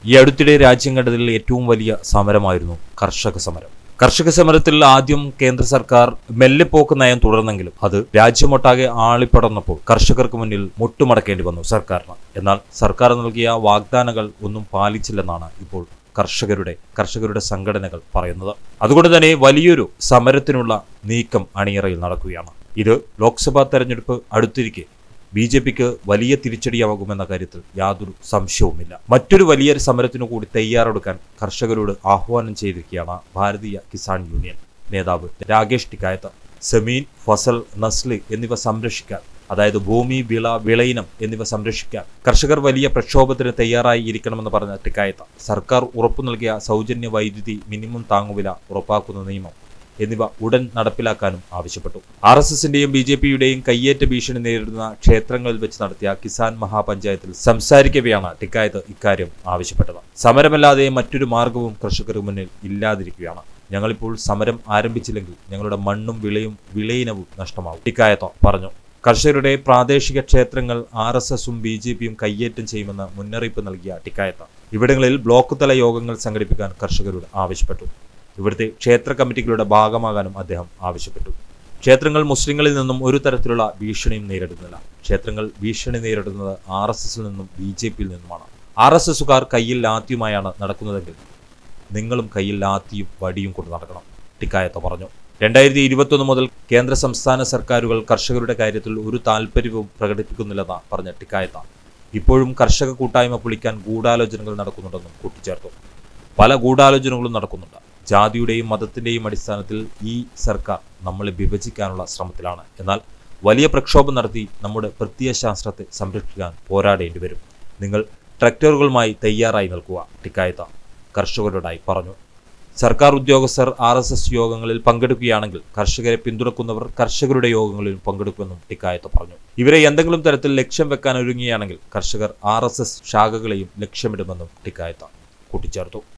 ഈ അടുത്തിടെ രാജ്യം കണ്ടതിൽ ഏറ്റവും വലിയ സമരമായിരുന്നു കർഷക സമരം കർഷക സമരത്തിൽ ആദ്യം കേന്ദ്ര സർക്കാർ മെല്ലെപ്പോക്ക് നയം തുടർന്നെങ്കിലും അത് രാജ്യമൊട്ടാകെ ആളിപ്പടർന്നപ്പോൾ കർഷകർക്ക് മുന്നിൽ മുട്ടുമടക്കേണ്ടി വന്നു സർക്കാരിന് എന്നാൽ സർക്കാർ നൽകിയ വാഗ്ദാനങ്ങൾ ഒന്നും പാലിച്ചില്ലെന്നാണ് ഇപ്പോൾ കർഷകരുടെ കർഷകരുടെ സംഘടനകൾ പറയുന്നത് അതുകൊണ്ട് തന്നെ വലിയൊരു സമരത്തിനുള്ള നീക്കം അണിയറയിൽ നടക്കുകയാണ് ഇത് ലോക്സഭാ തെരഞ്ഞെടുപ്പ് അടുത്തിരിക്കെ ബി ജെ പിക്ക് വലിയ തിരിച്ചടിയാകുമെന്ന കാര്യത്തിൽ യാതൊരു സംശയവുമില്ല മറ്റൊരു വലിയ സമരത്തിനു കൂടി തയ്യാറെടുക്കാൻ കർഷകരോട് ആഹ്വാനം ചെയ്തിരിക്കുകയാണ് ഭാരതീയ കിസാൻ യൂണിയൻ നേതാവ് രാകേഷ് ടിക്കായത്ത് സെമീൻ ഫസൽ നസ്ല് എന്നിവ സംരക്ഷിക്കാൻ അതായത് ഭൂമി വിള വിളയിനം എന്നിവ സംരക്ഷിക്കാൻ കർഷകർ വലിയ പ്രക്ഷോഭത്തിന് തയ്യാറായി ഇരിക്കണമെന്ന് പറഞ്ഞ ടിക്കായത്ത് സർക്കാർ ഉറപ്പു നൽകിയ സൗജന്യ വൈദ്യുതി മിനിമം താങ്ങുവില ഉറപ്പാക്കുന്ന നിയമം എന്നിവ ഉടൻ നടപ്പിലാക്കാനും ആവശ്യപ്പെട്ടു ആർ എസ് എസിന്റെയും ബി ജെ പിയുടെയും കയ്യേറ്റ ഭീഷണി നേരിടുന്ന ക്ഷേത്രങ്ങളിൽ വെച്ച് നടത്തിയ കിസാൻ മഹാപഞ്ചായത്തിൽ സംസാരിക്കവെയാണ് ടിക്കായത്ത് ഇക്കാര്യം ആവശ്യപ്പെട്ടത് സമരമല്ലാതെ മറ്റൊരു മാർഗവും കർഷകർക്ക് മുന്നിൽ ഇല്ലാതിരിക്കുകയാണ് ഞങ്ങളിപ്പോൾ സമരം ആരംഭിച്ചില്ലെങ്കിൽ ഞങ്ങളുടെ മണ്ണും വിളയും വിളയിനവും നഷ്ടമാവും ടിക്കായത്ത് പറഞ്ഞു കർഷകരുടെ പ്രാദേശിക ക്ഷേത്രങ്ങൾ ആർ എസ് എസും ബി ജെ പിയും കയ്യേറ്റം ചെയ്യുമെന്ന് മുന്നറിയിപ്പ് നൽകിയ ടിക്കായത്ത് ഇവിടങ്ങളിൽ ബ്ലോക്ക് തല യോഗങ്ങൾ സംഘടിപ്പിക്കാൻ കർഷകരോട് ആവശ്യപ്പെട്ടു ഇവിടുത്തെ ക്ഷേത്ര കമ്മിറ്റികളുടെ ഭാഗമാകാനും അദ്ദേഹം ആവശ്യപ്പെട്ടു ക്ഷേത്രങ്ങൾ മുസ്ലിങ്ങളിൽ നിന്നും ഒരു തരത്തിലുള്ള ഭീഷണിയും നേരിടുന്നില്ല ക്ഷേത്രങ്ങൾ ഭീഷണി നേരിടുന്നത് ആർ എസ് എസിൽ നിന്നും ബി ജെ പിയിൽ നിന്നുമാണ് ആർ എസ് എസുകാർ കയ്യിൽ ലാത്തിയുമായാണ് നടക്കുന്നതെങ്കിൽ നിങ്ങളും കയ്യിൽ ലാത്തിയും വടിയും കൊണ്ട് നടക്കണം ടിക്കായത്ത പറഞ്ഞു രണ്ടായിരത്തി ഇരുപത്തൊന്ന് മുതൽ കേന്ദ്ര സംസ്ഥാന സർക്കാരുകൾ കർഷകരുടെ കാര്യത്തിൽ ഒരു താല്പര്യവും പ്രകടിപ്പിക്കുന്നില്ലെന്ന് പറഞ്ഞ ടിക്കായത്ത ഇപ്പോഴും കർഷക കൂട്ടായ്മ പൊളിക്കാൻ ഗൂഢാലോചനകൾ നടക്കുന്നുണ്ടെന്നും കൂട്ടിച്ചേർത്തു പല ഗൂഢാലോചനകളും നടക്കുന്നുണ്ട് ജാതിയുടെയും മതത്തിന്റെയും അടിസ്ഥാനത്തിൽ ഈ സർക്കാർ നമ്മളെ വിഭജിക്കാനുള്ള ശ്രമത്തിലാണ് എന്നാൽ വലിയ പ്രക്ഷോഭം നടത്തി നമ്മുടെ പ്രത്യയശാസ്ത്രത്തെ സംരക്ഷിക്കാൻ പോരാടേണ്ടി വരും നിങ്ങൾ ട്രക്ടറുകളുമായി തയ്യാറായി നിൽക്കുക ടിക്കായത്ത കർഷകരോടായി പറഞ്ഞു സർക്കാർ ഉദ്യോഗസ്ഥർ ആർ എസ് എസ് യോഗങ്ങളിൽ പങ്കെടുക്കുകയാണെങ്കിൽ കർഷകരെ പിന്തുണക്കുന്നവർ കർഷകരുടെ യോഗങ്ങളിൽ പങ്കെടുക്കുമെന്നും ടിക്കായത്ത് പറഞ്ഞു ഇവരെ എന്തെങ്കിലും തരത്തിൽ ലക്ഷ്യം വെക്കാൻ ഒരുങ്ങുകയാണെങ്കിൽ കർഷകർ ആർ എസ് എസ് ശാഖകളെയും ലക്ഷ്യമിടുമെന്നും ടിക്കായത്ത കൂട്ടിച്ചേർത്തു